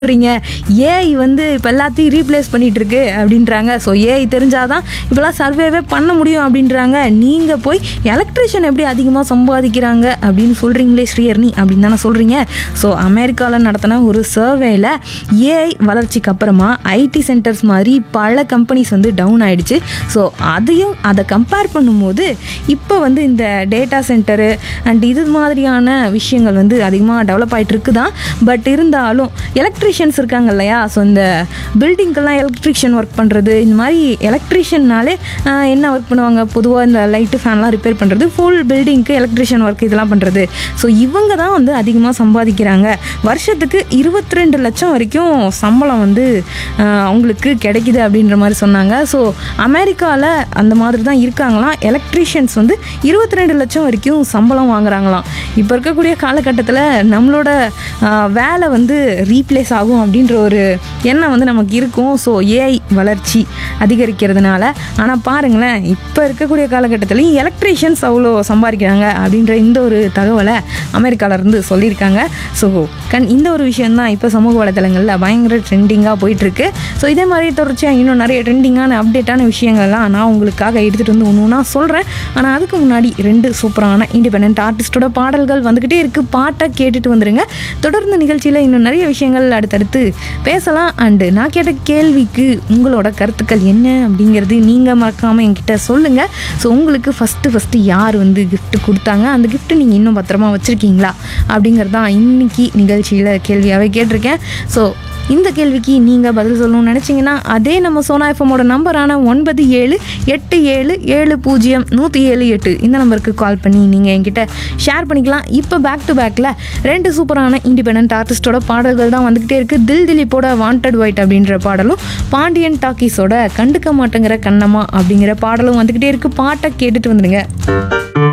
சொல்றீங்க ஏஐ வந்து இப்போ எல்லாத்தையும் ரீப்ளேஸ் பண்ணிட்டு இருக்கு அப்படின்றாங்க ஸோ ஏஐ தெரிஞ்சாதான் இப்போலாம் சர்வேவே பண்ண முடியும் அப்படின்றாங்க நீங்கள் போய் எலக்ட்ரிஷியன் எப்படி அதிகமாக சம்பாதிக்கிறாங்க அப்படின்னு சொல்கிறீங்களே ஸ்ரீஹர்னி அப்படின்னு தானே சொல்கிறீங்க ஸோ அமெரிக்காவில் நடத்தின ஒரு சர்வேல ஏஐ வளர்ச்சிக்கு அப்புறமா ஐடி சென்டர்ஸ் மாதிரி பல கம்பெனிஸ் வந்து டவுன் ஆயிடுச்சு ஸோ அதையும் அதை கம்பேர் பண்ணும்போது இப்போ வந்து இந்த டேட்டா சென்டரு அண்ட் இது மாதிரியான விஷயங்கள் வந்து அதிகமாக டெவலப் ஆகிட்டு இருக்கு தான் பட் இருந்தாலும் எலக்ட்ரிஷியன்ஸ் இருக்காங்க இல்லையா ஸோ இந்த பில்டிங்க்கெல்லாம் எலக்ட்ரிஷியன் ஒர்க் பண்ணுறது இந்த மாதிரி எலக்ட்ரிஷியன்னாலே என்ன ஒர்க் பண்ணுவாங்க பொதுவாக இந்த லைட்டு ஃபேன்லாம் ரிப்பேர் பண்ணுறது ஃபுல் பில்டிங்க்கு எலக்ட்ரிஷியன் ஒர்க் இதெல்லாம் பண்ணுறது ஸோ இவங்க தான் வந்து அதிகமாக சம்பாதிக்கிறாங்க வருஷத்துக்கு இருபத்தி ரெண்டு லட்சம் வரைக்கும் சம்பளம் வந்து ஆஹ், அவங்களுக்கு கிடைக்குது அப்படின்ற மாதிரி சொன்னாங்க ஸோ அமெரிக்காவில் அந்த மாதிரி தான் இருக்காங்களாம் எலக்ட்ரிஷியன்ஸ் வந்து இருபத்தி ரெண்டு லட்சம் வரைக்கும் சம்பளம் வாங்குறாங்களாம் இப்போ இருக்கக்கூடிய காலகட்டத்தில் நம்மளோட ஆஹ், வேலை வந்து ரீப்ளேஸ் ஆகும் அப்படின்ற ஒரு எண்ணம் வந்து நமக்கு இருக்கும் ஸோ ஏஐ வளர்ச்சி அதிகரிக்கிறதுனால ஆனால் பாருங்களேன் இப்போ இருக்கக்கூடிய காலகட்டத்திலையும் எலக்ட்ரிஷியன்ஸ் அவ்வளோ சம்பாதிக்கிறாங்க அப்படின்ற இந்த ஒரு தகவலை அமெரிக்கால இருந்து சொல்லியிருக்காங்க ஸோ கண் இந்த ஒரு விஷயம்தான் இப்போ சமூக வலைதளங்களில் பயங்கர ட்ரெண்டிங்காக போயிட்டுருக்கு ஸோ இதே மாதிரி தொடர்ச்சியாக இன்னும் நிறைய ட்ரெண்டிங்கான அப்டேட்டான விஷயங்கள்லாம் நான் உங்களுக்காக எடுத்துகிட்டு வந்து ஒன்று ஒன்றா சொல்கிறேன் ஆனால் அதுக்கு முன்னாடி ரெண்டு சூப்பரான இண்டிபெண்ட் ஆர்டிஸ்டோட பாடல்கள் வந்துக்கிட்டே இருக்குது பாட்டை கேட்டுட்டு வந்துடுங்க தொடர்ந்து நிகழ்ச்சியில் இன்னும் நிறைய விஷயங்கள் அடுத்தடுத்து பேசலாம் அண்டு நான் கேட்ட கேள்விக்கு உங்களோட கருத்துக்கள் என்ன அப்படிங்கிறது நீங்கள் மறக்காமல் என்கிட்ட சொல்லுங்கள் ஸோ உங்களுக்கு ஃபஸ்ட்டு ஃபஸ்ட்டு யார் வந்து gift கொடுத்தாங்க அந்த gift நீங்கள் இன்னும் பத்திரமா வச்சுருக்கீங்களா அப்படிங்கிறது தான் இன்னைக்கு நிகழ்ச்சியில் கேள்வியாகவே கேட்டிருக்கேன் ஸோ இந்த கேள்விக்கு நீங்கள் பதில் சொல்லணும்னு நினச்சிங்கன்னா அதே நம்ம சோனா எஃப்எம்மோட நம்பரான ஒன்பது ஏழு எட்டு ஏழு ஏழு பூஜ்ஜியம் நூற்றி ஏழு எட்டு இந்த நம்பருக்கு கால் பண்ணி நீங்கள் என்கிட்ட ஷேர் பண்ணிக்கலாம் இப்போ பேக் டு பேக்கில் ரெண்டு சூப்பரான இண்டிபெண்ட் ஆர்டிஸ்டோட பாடல்கள் தான் வந்துக்கிட்டே இருக்குது தில் திலீப்போட வாண்டட் ஒயிட் அப்படின்ற பாடலும் பாண்டியன் டாக்கீஸோட கண்டுக்க மாட்டேங்கிற கண்ணம்மா அப்படிங்கிற பாடலும் வந்துக்கிட்டே இருக்குது பாட்டை கேட்டுட்டு வந்துடுங்க